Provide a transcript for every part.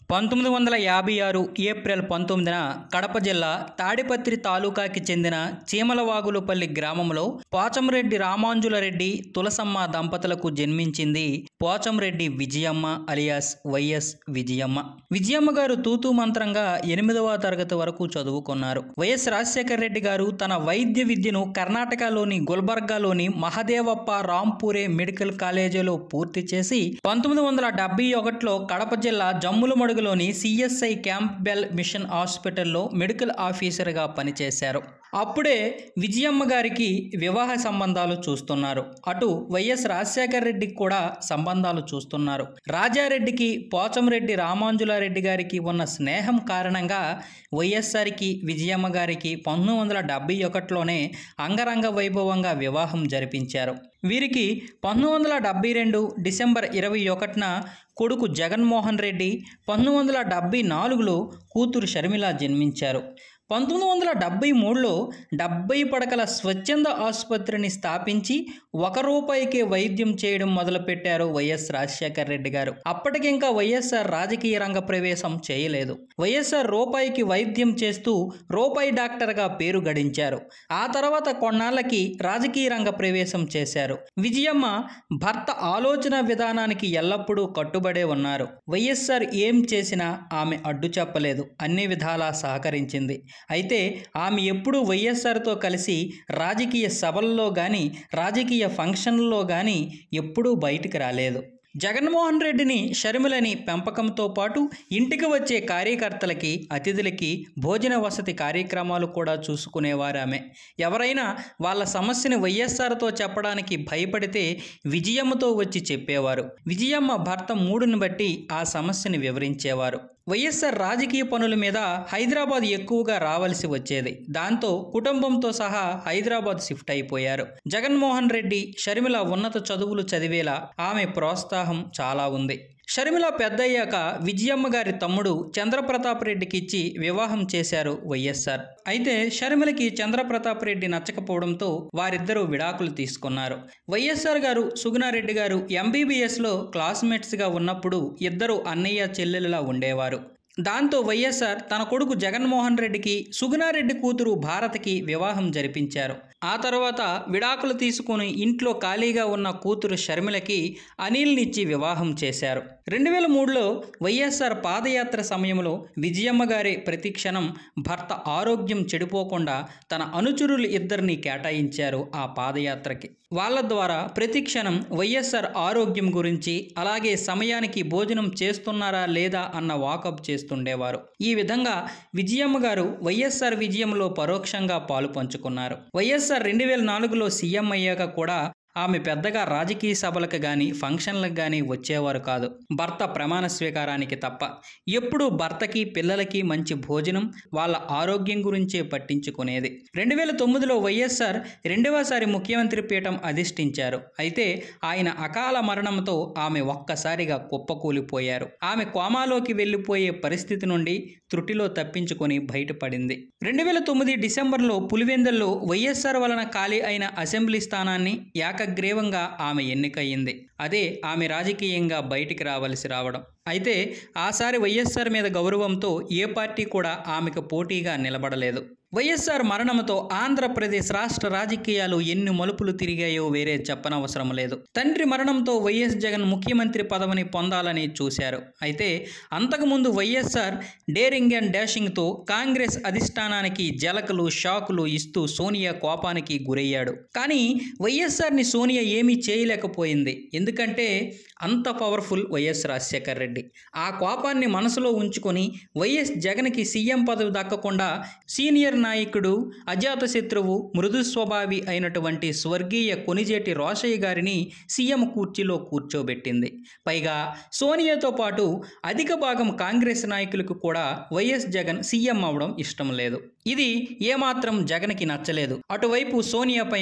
పంతొమ్మిది వందల యాభై ఆరు ఏప్రిల్ పంతొమ్మిదిన కడప జిల్లా తాడిపత్రి తాలూకాకి చెందిన చీమలవాగులపల్లి గ్రామంలో పోచంరెడ్డి రామాంజులరెడ్డి తులసమ్మ దంపతులకు జన్మించింది పోచంరెడ్డి విజయమ్మ అలియాస్ వైఎస్ విజయమ్మ విజయమ్మ గారు తూతూ మంత్రంగా ఎనిమిదవ తరగతి వరకు చదువుకున్నారు వైఎస్ రాజశేఖర రెడ్డి గారు తన వైద్య విద్యను కర్ణాటకలోని గుల్బర్గాలోని మహదేవప్ప రాంపూరే మెడికల్ కాలేజీలో పూర్తి చేసి పంతొమ్మిది వందల డెబ్బై ఒకటిలో కడప జిల్లా జమ్ములమడుగులోని సిఎస్ఐ క్యాంప్ బెల్ మిషన్ హాస్పిటల్లో మెడికల్ ఆఫీసర్గా పనిచేశారు అప్పుడే విజయమ్మ గారికి వివాహ సంబంధాలు చూస్తున్నారు అటు వైఎస్ రాజశేఖర రెడ్డికి కూడా సంబంధాలు చూస్తున్నారు రాజారెడ్డికి పోచంరెడ్డి రామాంజులారెడ్డి గారికి ఉన్న స్నేహం కారణంగా వైఎస్ఆర్కి విజయమ్మ గారికి పంతొమ్మిది వందల డెబ్బై ఒకటిలోనే అంగరంగ వైభవంగా వివాహం జరిపించారు వీరికి పంతొమ్మిది వందల డెబ్బై రెండు డిసెంబర్ ఇరవై ఒకటిన కొడుకు జగన్మోహన్ రెడ్డి పంతొమ్మిది వందల డెబ్బై నాలుగులో కూతురు షర్మిల జన్మించారు పంతొమ్మిది వందల డెబ్బై మూడులో డెబ్బై పడకల స్వచ్ఛంద ఆసుపత్రిని స్థాపించి ఒక రూపాయికే వైద్యం చేయడం మొదలుపెట్టారు వైఎస్ రాజశేఖర రెడ్డి గారు అప్పటికింకా వైఎస్ఆర్ రాజకీయ రంగ ప్రవేశం చేయలేదు వైఎస్ఆర్ రూపాయికి వైద్యం చేస్తూ రూపాయి డాక్టర్గా పేరు గడించారు ఆ తర్వాత కొన్నాళ్ళకి రాజకీయ రంగ ప్రవేశం చేశారు విజయమ్మ భర్త ఆలోచన విధానానికి ఎల్లప్పుడూ కట్టుబడే ఉన్నారు వైఎస్ఆర్ ఏం చేసినా ఆమె అడ్డు చెప్పలేదు అన్ని విధాలా సహకరించింది అయితే ఆమె ఎప్పుడూ వైఎస్ఆర్తో కలిసి రాజకీయ సభల్లో కానీ రాజకీయ ఫంక్షన్లలో కానీ ఎప్పుడూ బయటికి రాలేదు జగన్మోహన్ రెడ్డిని షర్మిలని పెంపకంతో పాటు ఇంటికి వచ్చే కార్యకర్తలకి అతిథులకి భోజన వసతి కార్యక్రమాలు కూడా చూసుకునేవారు ఆమె ఎవరైనా వాళ్ళ సమస్యని వైఎస్ఆర్తో చెప్పడానికి భయపడితే విజయమ్మతో వచ్చి చెప్పేవారు విజయమ్మ భర్త మూడుని బట్టి ఆ సమస్యని వివరించేవారు వైఎస్ఆర్ రాజకీయ పనుల మీద హైదరాబాద్ ఎక్కువగా రావాల్సి వచ్చేది దాంతో కుటుంబంతో సహా హైదరాబాద్ షిఫ్ట్ అయిపోయారు జగన్మోహన్ రెడ్డి షర్మిల ఉన్నత చదువులు చదివేలా ఆమె ప్రోత్సాహం చాలా ఉంది షర్మిల పెద్దయ్యాక విజయమ్మ గారి తమ్ముడు చంద్రప్రతాప్ రెడ్డికి ఇచ్చి వివాహం చేశారు వైఎస్ఆర్ అయితే షర్మిలకి చంద్రప్రతాప్ రెడ్డి నచ్చకపోవడంతో వారిద్దరూ విడాకులు తీసుకున్నారు వైఎస్ఆర్ గారు సుగుణారెడ్డి గారు ఎంబీబీఎస్లో క్లాస్మేట్స్గా ఉన్నప్పుడు ఇద్దరు అన్నయ్య చెల్లెలులా ఉండేవారు దాంతో వైఎస్ఆర్ తన కొడుకు జగన్మోహన్ రెడ్డికి సుగుణారెడ్డి కూతురు భారత్కి వివాహం జరిపించారు ఆ తర్వాత విడాకులు తీసుకుని ఇంట్లో ఖాళీగా ఉన్న కూతురు షర్మిలకి అనిల్నిచ్చి వివాహం చేశారు రెండు వేల మూడులో వైఎస్ఆర్ పాదయాత్ర సమయంలో విజయమ్మ గారి ప్రతిక్షణం భర్త ఆరోగ్యం చెడిపోకుండా తన అనుచరులు ఇద్దరిని కేటాయించారు ఆ పాదయాత్రకి వాళ్ళ ద్వారా ప్రతిక్షణం వైఎస్ఆర్ ఆరోగ్యం గురించి అలాగే సమయానికి భోజనం చేస్తున్నారా లేదా అన్న వాకప్ చేస్తుండేవారు ఈ విధంగా విజయమ్మ గారు వైఎస్ఆర్ విజయంలో పరోక్షంగా పాలు పంచుకున్నారు వైఎస్ఆర్ రెండు వేల నాలుగులో సీఎం అయ్యాక కూడా ఆమె పెద్దగా రాజకీయ సభలకు కానీ ఫంక్షన్లకు కానీ వచ్చేవారు కాదు భర్త ప్రమాణ స్వీకారానికి తప్ప ఎప్పుడూ భర్తకి పిల్లలకి మంచి భోజనం వాళ్ళ ఆరోగ్యం గురించే పట్టించుకునేది రెండు వేల తొమ్మిదిలో వైఎస్ఆర్ రెండవసారి ముఖ్యమంత్రి పీఠం అధిష్ఠించారు అయితే ఆయన అకాల మరణంతో ఆమె ఒక్కసారిగా కుప్పకూలిపోయారు ఆమె కోమాలోకి వెళ్ళిపోయే పరిస్థితి నుండి త్రుటిలో తప్పించుకొని బయటపడింది రెండు వేల తొమ్మిది డిసెంబర్లో పులివెందల్లో వైఎస్ఆర్ వలన ఖాళీ అయిన అసెంబ్లీ స్థానాన్ని ఏకగ్రీవంగా ఆమె ఎన్నికయ్యింది అదే ఆమె రాజకీయంగా బయటికి రావలసి రావడం అయితే ఆసారి వైఎస్ఆర్ మీద గౌరవంతో ఏ పార్టీ కూడా ఆమెకు పోటీగా నిలబడలేదు వైఎస్ఆర్ మరణంతో ఆంధ్రప్రదేశ్ రాష్ట్ర రాజకీయాలు ఎన్ని మలుపులు తిరిగాయో వేరే చెప్పనవసరం లేదు తండ్రి మరణంతో వైఎస్ జగన్ ముఖ్యమంత్రి పదవిని పొందాలని చూశారు అయితే అంతకుముందు వైఎస్ఆర్ డేరింగ్ అండ్ డాషింగ్తో కాంగ్రెస్ అధిష్టానానికి జలకలు షాకులు ఇస్తూ సోనియా కోపానికి గురయ్యాడు కానీ వైఎస్ఆర్ని సోనియా ఏమీ చేయలేకపోయింది ఎందుకంటే అంత పవర్ఫుల్ వైఎస్ రాజశేఖర్ రెడ్డి ఆ కోపాన్ని మనసులో ఉంచుకొని వైఎస్ జగన్కి సీఎం పదవి దక్కకుండా సీనియర్ నాయకుడు అజాత శత్రువు మృదు స్వభావి అయినటువంటి స్వర్గీయ కొనిజేటి రోషయ్య గారిని సీఎం కుర్చీలో కూర్చోబెట్టింది పైగా సోనియాతో పాటు అధిక భాగం కాంగ్రెస్ నాయకులకు కూడా వైఎస్ జగన్ సీఎం అవడం ఇష్టం లేదు ఇది ఏమాత్రం జగన్కి నచ్చలేదు అటువైపు సోనియా పైన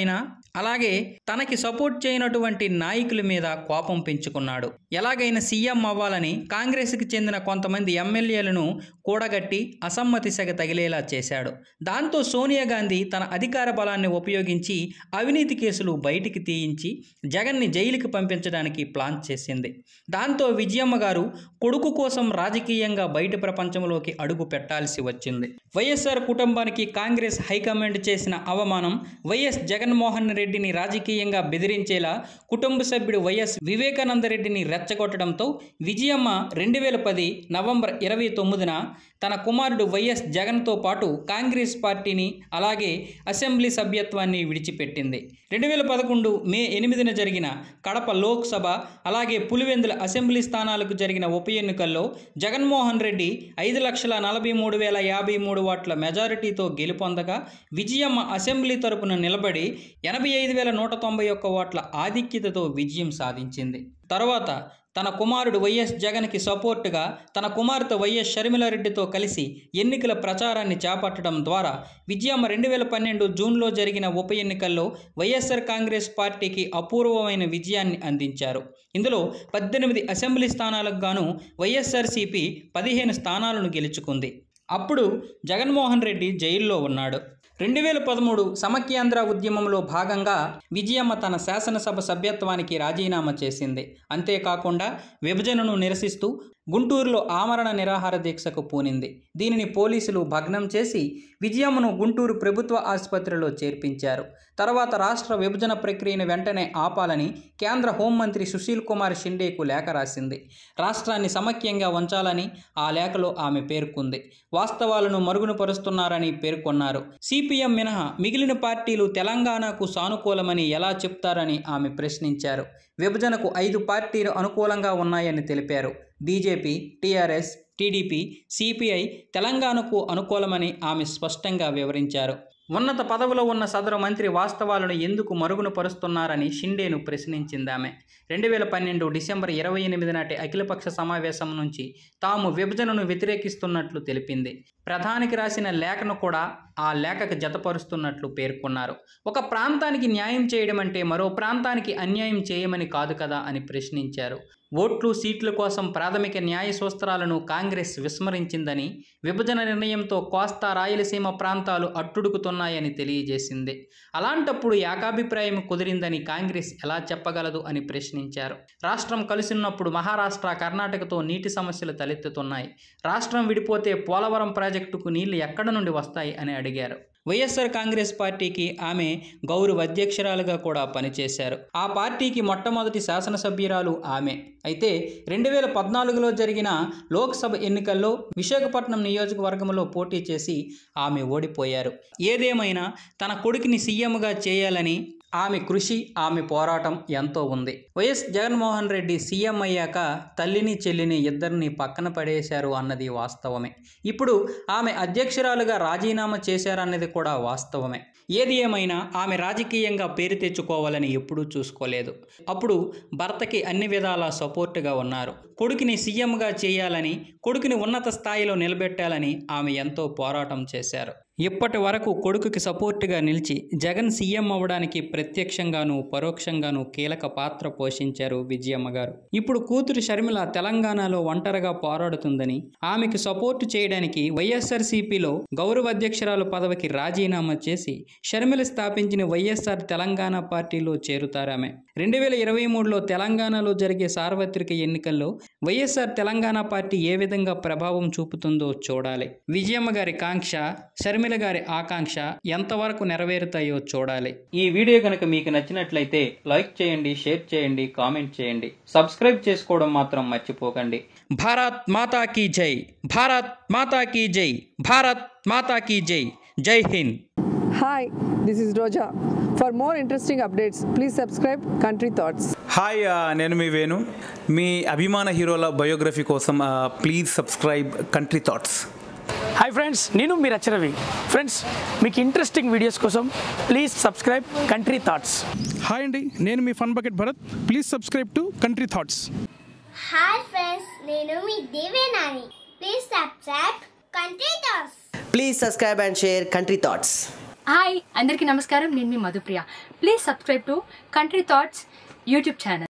అలాగే తనకి సపోర్ట్ చేయనటువంటి నాయకుల మీద కోపం పెంచుకున్నాడు ఎలాగైనా సీఎం అవ్వాలని కాంగ్రెస్కి చెందిన కొంతమంది ఎమ్మెల్యేలను కూడగట్టి అసమ్మతి సెగ తగిలేలా చేశాడు దాంతో సోనియా గాంధీ తన అధికార బలాన్ని ఉపయోగించి అవినీతి కేసులు బయటికి తీయించి జగన్ని జైలుకి పంపించడానికి ప్లాన్ చేసింది దాంతో విజయమ్మ గారు కొడుకు కోసం రాజకీయంగా బయట ప్రపంచంలోకి అడుగు పెట్టాల్సి వచ్చింది వైఎస్ఆర్ కుటుంబానికి కాంగ్రెస్ హైకమాండ్ చేసిన అవమానం వైఎస్ జగన్మోహన్ రెడ్డిని రాజకీయంగా బెదిరించేలా కుటుంబ సభ్యుడు వైఎస్ వివేకానంద రెడ్డిని రెచ్చగొట్టడంతో విజయమ్మ రెండు వేల పది నవంబర్ ఇరవై తొమ్మిదిన తన కుమారుడు వైఎస్ జగన్తో పాటు కాంగ్రెస్ పార్టీని అలాగే అసెంబ్లీ సభ్యత్వాన్ని విడిచిపెట్టింది రెండు వేల పదకొండు మే ఎనిమిదిన జరిగిన కడప లోక్సభ అలాగే పులివెందుల అసెంబ్లీ స్థానాలకు జరిగిన ఉప ఎన్నికల్లో జగన్మోహన్ రెడ్డి ఐదు లక్షల నలభై మూడు వేల యాభై మూడు వాట్ల మెజారిటీతో గెలుపొందగా విజయమ్మ అసెంబ్లీ తరపున నిలబడి ఎనభై ఐదు వేల నూట తొంభై ఒక్క ఓట్ల ఆధిక్యతతో విజయం సాధించింది తర్వాత తన కుమారుడు వైఎస్ జగన్కి సపోర్టుగా తన కుమార్తె వైఎస్ షర్మిలారెడ్డితో కలిసి ఎన్నికల ప్రచారాన్ని చేపట్టడం ద్వారా విజయమ్మ రెండు వేల పన్నెండు జూన్లో జరిగిన ఉప ఎన్నికల్లో వైఎస్ఆర్ కాంగ్రెస్ పార్టీకి అపూర్వమైన విజయాన్ని అందించారు ఇందులో పద్దెనిమిది అసెంబ్లీ స్థానాలకు గాను వైఎస్ఆర్సీపీ పదిహేను స్థానాలను గెలుచుకుంది అప్పుడు జగన్మోహన్ రెడ్డి జైల్లో ఉన్నాడు రెండు వేల పదమూడు సమైక్యాంధ్ర ఉద్యమంలో భాగంగా విజయమ్మ తన శాసనసభ సభ్యత్వానికి రాజీనామా చేసింది అంతేకాకుండా విభజనను నిరసిస్తూ గుంటూరులో ఆమరణ నిరాహార దీక్షకు పూనింది దీనిని పోలీసులు భగ్నం చేసి విజయమ్మను గుంటూరు ప్రభుత్వ ఆసుపత్రిలో చేర్పించారు తర్వాత రాష్ట్ర విభజన ప్రక్రియను వెంటనే ఆపాలని కేంద్ర హోంమంత్రి సుశీల్ కుమార్ షిండేకు లేఖ రాసింది రాష్ట్రాన్ని సమైక్యంగా ఉంచాలని ఆ లేఖలో ఆమె పేర్కొంది వాస్తవాలను మరుగున పరుస్తున్నారని పేర్కొన్నారు సిపిఎం మినహా మిగిలిన పార్టీలు తెలంగాణకు సానుకూలమని ఎలా చెప్తారని ఆమె ప్రశ్నించారు విభజనకు ఐదు పార్టీలు అనుకూలంగా ఉన్నాయని తెలిపారు బీజేపీ టీఆర్ఎస్ టీడీపీ సిపిఐ తెలంగాణకు అనుకూలమని ఆమె స్పష్టంగా వివరించారు ఉన్నత పదవిలో ఉన్న సదరు మంత్రి వాస్తవాలను ఎందుకు మరుగున పరుస్తున్నారని షిండేను ప్రశ్నించిందామె రెండు వేల పన్నెండు డిసెంబర్ ఇరవై ఎనిమిది నాటి అఖిలపక్ష సమావేశం నుంచి తాము విభజనను వ్యతిరేకిస్తున్నట్లు తెలిపింది ప్రధానికి రాసిన లేఖను కూడా ఆ లేఖకు జతపరుస్తున్నట్లు పేర్కొన్నారు ఒక ప్రాంతానికి న్యాయం చేయడం అంటే మరో ప్రాంతానికి అన్యాయం చేయమని కాదు కదా అని ప్రశ్నించారు ఓట్లు సీట్ల కోసం ప్రాథమిక న్యాయ సూత్రాలను కాంగ్రెస్ విస్మరించిందని విభజన నిర్ణయంతో కోస్తా రాయలసీమ ప్రాంతాలు అట్టుడుకుతున్నాయని తెలియజేసింది అలాంటప్పుడు ఏకాభిప్రాయం కుదిరిందని కాంగ్రెస్ ఎలా చెప్పగలదు అని ప్రశ్నించారు రాష్ట్రం కలిసినప్పుడు మహారాష్ట్ర కర్ణాటకతో నీటి సమస్యలు తలెత్తుతున్నాయి రాష్ట్రం విడిపోతే పోలవరం ప్రాజెక్టుకు నీళ్లు ఎక్కడ నుండి వస్తాయి అని అడిగారు వైఎస్ఆర్ కాంగ్రెస్ పార్టీకి ఆమె గౌరవ అధ్యక్షురాలుగా కూడా పనిచేశారు ఆ పార్టీకి మొట్టమొదటి శాసనసభ్యురాలు ఆమె అయితే రెండు వేల పద్నాలుగులో జరిగిన లోక్సభ ఎన్నికల్లో విశాఖపట్నం నియోజకవర్గంలో పోటీ చేసి ఆమె ఓడిపోయారు ఏదేమైనా తన కొడుకుని సీఎంగా చేయాలని ఆమె కృషి ఆమె పోరాటం ఎంతో ఉంది వైఎస్ జగన్మోహన్ రెడ్డి సీఎం అయ్యాక తల్లిని చెల్లిని ఇద్దరిని పక్కన పడేశారు అన్నది వాస్తవమే ఇప్పుడు ఆమె అధ్యక్షురాలుగా రాజీనామా చేశారన్నది కూడా వాస్తవమే ఏది ఏమైనా ఆమె రాజకీయంగా పేరు తెచ్చుకోవాలని ఎప్పుడూ చూసుకోలేదు అప్పుడు భర్తకి అన్ని విధాలా సపోర్టుగా ఉన్నారు కొడుకుని సీఎంగా చేయాలని కొడుకుని ఉన్నత స్థాయిలో నిలబెట్టాలని ఆమె ఎంతో పోరాటం చేశారు ఇప్పటి వరకు కొడుకుకి సపోర్టుగా నిలిచి జగన్ సీఎం అవ్వడానికి ప్రత్యక్షంగాను పరోక్షంగాను కీలక పాత్ర పోషించారు విజయమ్మ గారు ఇప్పుడు కూతురు షర్మిల తెలంగాణలో ఒంటరిగా పోరాడుతుందని ఆమెకు సపోర్టు చేయడానికి వైఎస్ఆర్సీపీలో గౌరవ అధ్యక్షురాలు పదవికి రాజీనామా చేసి షర్మిల స్థాపించిన వైఎస్ఆర్ తెలంగాణ పార్టీలో చేరుతారామె రెండు వేల ఇరవై మూడులో తెలంగాణలో జరిగే సార్వత్రిక ఎన్నికల్లో వైఎస్ఆర్ తెలంగాణ పార్టీ ఏ విధంగా ప్రభావం చూపుతుందో చూడాలి విజయమ్మ గారి కాంక్ష షర్మిల గారి ఆకాంక్ష ఎంతవరకు నెరవేరుతాయో చూడాలి ఈ వీడియో కనుక మీకు నచ్చినట్లయితే లైక్ చేయండి షేర్ చేయండి కామెంట్ చేయండి సబ్స్క్రైబ్ చేసుకోవడం మాత్రం మర్చిపోకండి భారత్ మాతా కీ జై భారత్ మాతా కీ జై భారత్ మాతా కీ జై జై Hind Hi, this is Roja. For more interesting updates, please subscribe Country Thoughts. Hi ఆ, నేను మీ వేణు మీ అభిమాన హీరోల బయోగ్రఫీ కోసం ఆ, please subscribe Country Thoughts hi friends నేను మీరు రవి ఫ్రెండ్స్ మీకు ఇంట్రెస్టింగ్ వీడియోస్ కోసం please subscribe Country Thoughts hi అండి నేను మీ Fun Bucket Bharat please subscribe to Country Thoughts hi friends నేను మీ Devenani please subscribe Country Thoughts Please subscribe and share Country Thoughts. Hi అందరికీ నమస్కారం నేను మీ Madhupriya please subscribe to Country Thoughts YouTube channel